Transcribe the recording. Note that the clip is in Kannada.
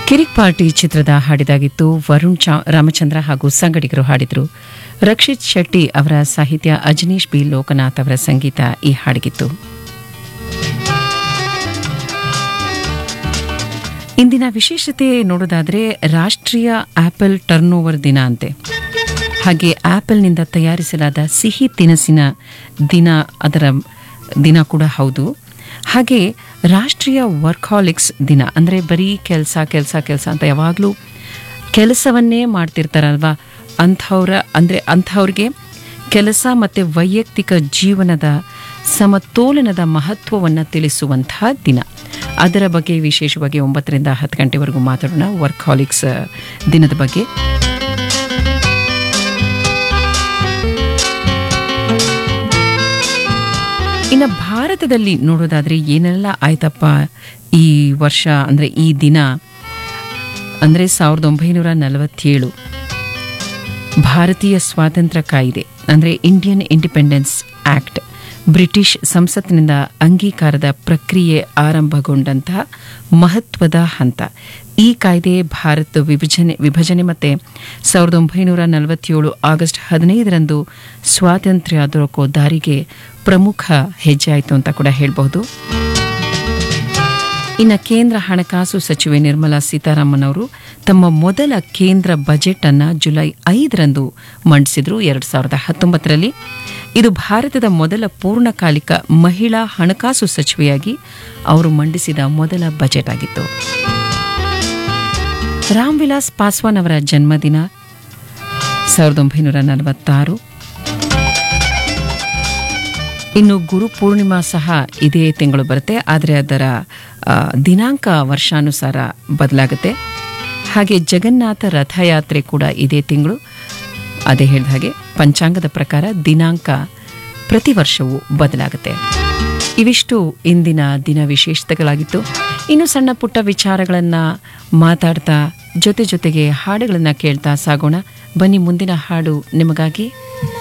ಕಿರಿಕ್ ಪಾರ್ಟಿ ಚಿತ್ರದ ಹಾಡಿದಾಗಿತ್ತು ವರುಣ್ ಚಾ- ರಾಮಚಂದ್ರ ಹಾಗೂ ಸಂಗಡಿಗರು ಹಾಡಿದರು ರಕ್ಷಿತ್ ಶೆಟ್ಟಿ ಅವರ ಸಾಹಿತ್ಯ ಅಜನೀಶ್ ಬಿ ಲೋಕನಾಥ್ ಅವರ ಸಂಗೀತ ಈ ಹಾಡಿಗಿತ್ತು ಇಂದಿನ ವಿಶೇಷತೆ ನೋಡೋದಾದ್ರೆ ರಾಷ್ಟ್ರೀಯ ಆಪಲ್ ಟರ್ನ್ ಓವರ್ ದಿನ ಅಂತೆ ಹಾಗೆ ಆಪಲ್ನಿಂದ ತಯಾರಿಸಲಾದ ಸಿಹಿ ತಿನಸಿನ ದಿನ ಅದರ ದಿನ ಕೂಡ ಹೌದು ಹಾಗೆ ರಾಷ್ಟ್ರೀಯ ವರ್ಕ್ಹಾಲಿಕ್ಸ್ ದಿನ ಅಂದರೆ ಬರೀ ಕೆಲಸ ಕೆಲಸ ಕೆಲಸ ಅಂತ ಯಾವಾಗಲೂ ಕೆಲಸವನ್ನೇ ಮಾಡ್ತಿರ್ತಾರಲ್ವಾ ಅಂಥವ್ರ ಅಂದರೆ ಅಂಥವ್ರಿಗೆ ಕೆಲಸ ಮತ್ತು ವೈಯಕ್ತಿಕ ಜೀವನದ ಸಮತೋಲನದ ಮಹತ್ವವನ್ನು ತಿಳಿಸುವಂತಹ ದಿನ ಅದರ ಬಗ್ಗೆ ವಿಶೇಷವಾಗಿ ಒಂಬತ್ತರಿಂದ ಹತ್ತು ಗಂಟೆವರೆಗೂ ಮಾತಾಡೋಣ ವರ್ಕ್ಹಾಲಿಕ್ಸ್ ದಿನದ ಬಗ್ಗೆ ಇನ್ನು ಭಾರತದಲ್ಲಿ ನೋಡೋದಾದ್ರೆ ಏನೆಲ್ಲ ಆಯ್ತಪ್ಪ ಈ ವರ್ಷ ಅಂದರೆ ಈ ದಿನ ಅಂದರೆ ಸಾವಿರದ ಒಂಬೈನೂರ ನಲವತ್ತೇಳು ಭಾರತೀಯ ಸ್ವಾತಂತ್ರ್ಯ ಕಾಯ್ದೆ ಅಂದರೆ ಇಂಡಿಯನ್ ಇಂಡಿಪೆಂಡೆನ್ಸ್ ಆಕ್ಟ್ ಬ್ರಿಟಿಷ್ ಸಂಸತ್ತಿನಿಂದ ಅಂಗೀಕಾರದ ಪ್ರಕ್ರಿಯೆ ಆರಂಭಗೊಂಡಂತಹ ಮಹತ್ವದ ಹಂತ ಈ ಕಾಯ್ದೆ ಭಾರತ ವಿಭಜನೆ ವಿಭಜನೆ ಮತ್ತು ಸಾವಿರದ ಒಂಬೈನೂರ ನಲವತ್ತೇಳು ಆಗಸ್ಟ್ ಹದಿನೈದರಂದು ಸ್ವಾತಂತ್ರ್ಯ ದೊರಕೋ ದಾರಿಗೆ ಪ್ರಮುಖ ಹೆಜ್ಜೆ ಆಯಿತು ಅಂತ ಕೂಡ ಹೇಳಬಹುದು ಇನ್ನು ಕೇಂದ್ರ ಹಣಕಾಸು ಸಚಿವೆ ನಿರ್ಮಲಾ ಸೀತಾರಾಮನ್ ಅವರು ತಮ್ಮ ಮೊದಲ ಕೇಂದ್ರ ಬಜೆಟ್ ಅನ್ನ ಜುಲೈ ಐದರಂದು ಮಂಡಿಸಿದ್ರು ಎರಡ್ ಸಾವಿರದ ಹತ್ತೊಂಬತ್ತರಲ್ಲಿ ಇದು ಭಾರತದ ಮೊದಲ ಪೂರ್ಣಕಾಲಿಕ ಮಹಿಳಾ ಹಣಕಾಸು ಸಚಿವೆಯಾಗಿ ಅವರು ಮಂಡಿಸಿದ ಮೊದಲ ಬಜೆಟ್ ಆಗಿತ್ತು ರಾಮ್ ವಿಲಾಸ್ ಪಾಸ್ವಾನ್ ಅವರ ಜನ್ಮದಿನ ಸಾವಿರದ ಒಂಬೈನೂರ ನಲವತ್ತಾರು ಇನ್ನು ಗುರು ಪೂರ್ಣಿಮಾ ಸಹ ಇದೇ ತಿಂಗಳು ಬರುತ್ತೆ ಆದರೆ ಅದರ ಆ, ದಿನಾಂಕ ವರ್ಷಾನುಸಾರ ಬದಲಾಗುತ್ತೆ ಹಾಗೆ ಜಗನ್ನಾಥ ರಥಯಾತ್ರೆ ಕೂಡ ಇದೇ ತಿಂಗಳು ಅದೇ ಹೇಳಿದ ಹಾಗೆ ಪಂಚಾಂಗದ ಪ್ರಕಾರ ದಿನಾಂಕ ಪ್ರತಿ ವರ್ಷವೂ ಬದಲಾಗುತ್ತೆ ಇವಿಷ್ಟು ಇಂದಿನ ದಿನ ವಿಶೇಷತೆಗಳಾಗಿತ್ತು ಇನ್ನು ಸಣ್ಣ ಪುಟ್ಟ ವಿಚಾರಗಳನ್ನು ಮಾತಾಡ್ತಾ ಜೊತೆ ಜೊತೆಗೆ ಹಾಡುಗಳನ್ನು ಕೇಳ್ತಾ ಸಾಗೋಣ ಬನ್ನಿ ಮುಂದಿನ ಹಾಡು ನಿಮಗಾಗಿ